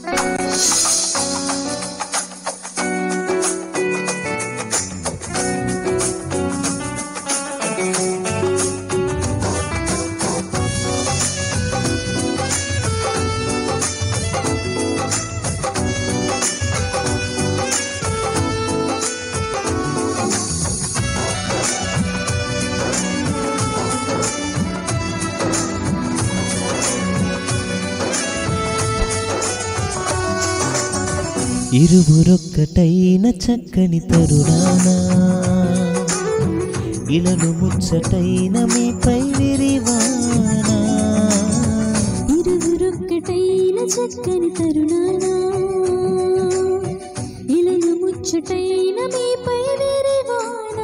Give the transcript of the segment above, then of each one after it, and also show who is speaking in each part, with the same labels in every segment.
Speaker 1: ఇరువురొక్కటైన చక్కని తరుణానా ఇలను ముచ్చటైన మీపై విరివానా
Speaker 2: ఇరువురొక్కటైన చక్కని తరుణానా ఇలను ముచ్చటైన మీపై విరివానా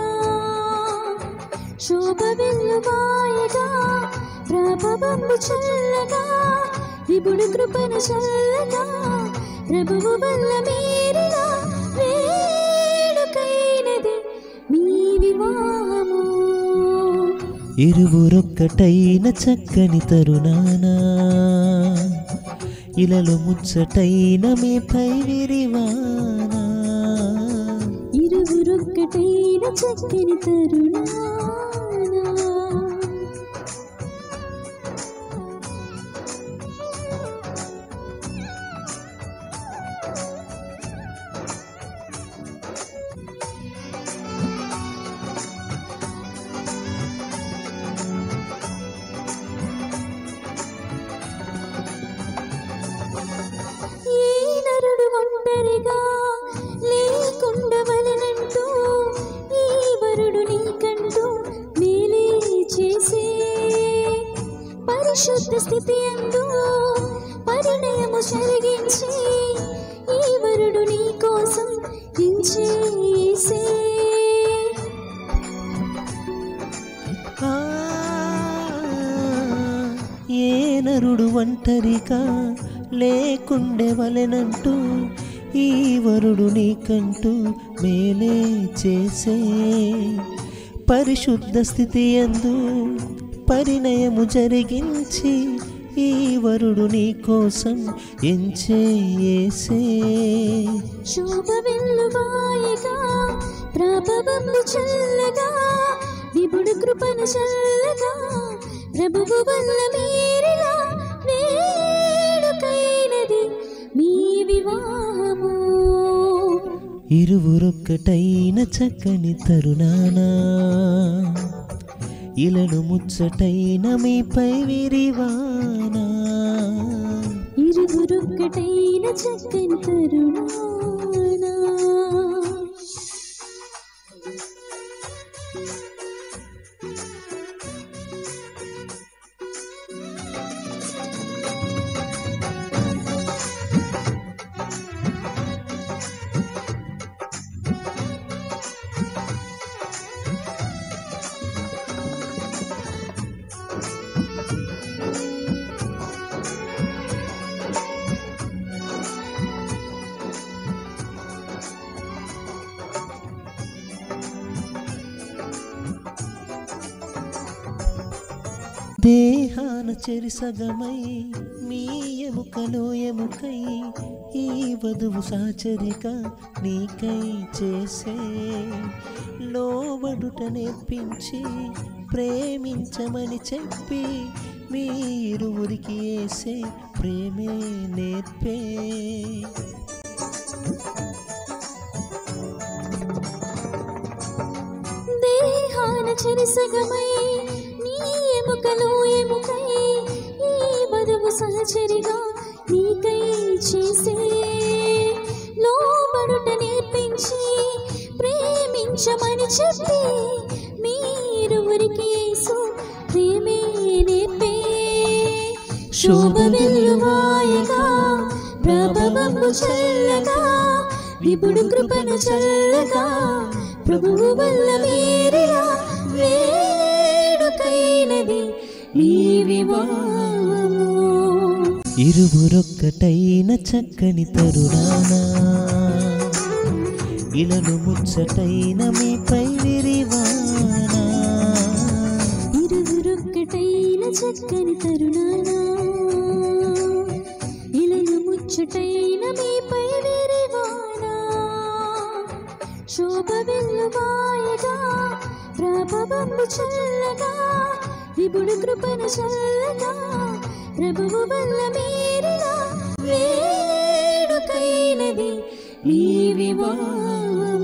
Speaker 2: శోభ వెల్లువాయగా ప్రభవంబు చల్లగా విపుడు కృపను చల్లగా ప్రభువు వల్ల మీరిన వేడుకైనది మీ వివాహము
Speaker 1: ఇరువురొక్కటైన చక్కని తరుణానా ఇలలో ముచ్చటైన మీపై విరివానా
Speaker 2: ఇరువురొక్కటైన చక్కని తరుణానా ఏ నరుడు ఒంటరిగా లేకుండవలనంటూ ఈ వరుడు నీకంటూ మేలే చేసే పరిశుద్ధ స్థితి అందు పరిణయము జరిగించి ఈ వరుడు నీ కోసం ఇంచేసే
Speaker 1: ఆ, ఏ నరుడు ఒంటరిగా లేకుండే వలెనంటూ ఈ వరుడు నీకంటూ మేలే చేసే పరిశుద్ధ స్థితి ఎందు పరిణయము జరిగించి ఈ వరుడు నీ కోసం ఎంచేసే
Speaker 2: శోభ వెల్లువాయగా ప్రభవంబు చల్లగా విపుడు కృపను చల్లగా ప్రభువు వల్ల మీరిలా వేడుకైనది మీ వివాహము
Speaker 1: ఇరువురొక్కటైన చక్కని తరుణానా ఇలను ముచ్చటైన మీపై విరివానా
Speaker 2: ఇరువురొక్కటైన చక్కని తరుణానా
Speaker 1: దేహాన చెరిసగమై మీ ఎముకలో ఎముకై ఈ వధువు సాచరిక నీకై చేసే లోబడుట నేర్పించి ప్రేమించమని చెప్పి మీ ఇరువురికి వేసే ప్రేమే నేర్పే
Speaker 2: దేహాన చెరిసగమై నీ ఎముకలో ఎముకై ఈ వధువు సహచరిగా నీకై చేసే లోబడుట నేర్పించి ప్రేమించమని చెప్పి మీరువురికి యేసు ప్రేమే నేర్పే శోభ వెల్లువాయగా ప్రభవంబు చల్లగా విపుడు కృపను చల్లగా ప్రభువు వల్ల మీరిలా వేడుకైనది మీ వివాహము
Speaker 1: ఇరువురొక్కటైన చక్కని తరుణానా ఇలను ముచ్చటైన మీపై విరివానా
Speaker 2: ఇరువురొక్కటైన చక్కని తరుణానా ఇలను ముచ్చట ముచ్చటైన మీపై విరివానా శోభ వెల్లువాయగా ప్రభవంబు చల్లగా విపుడు కృపను చల్లగా ప్రభువు వల్ల మీరిన వేడుకైనది మీ వివాహము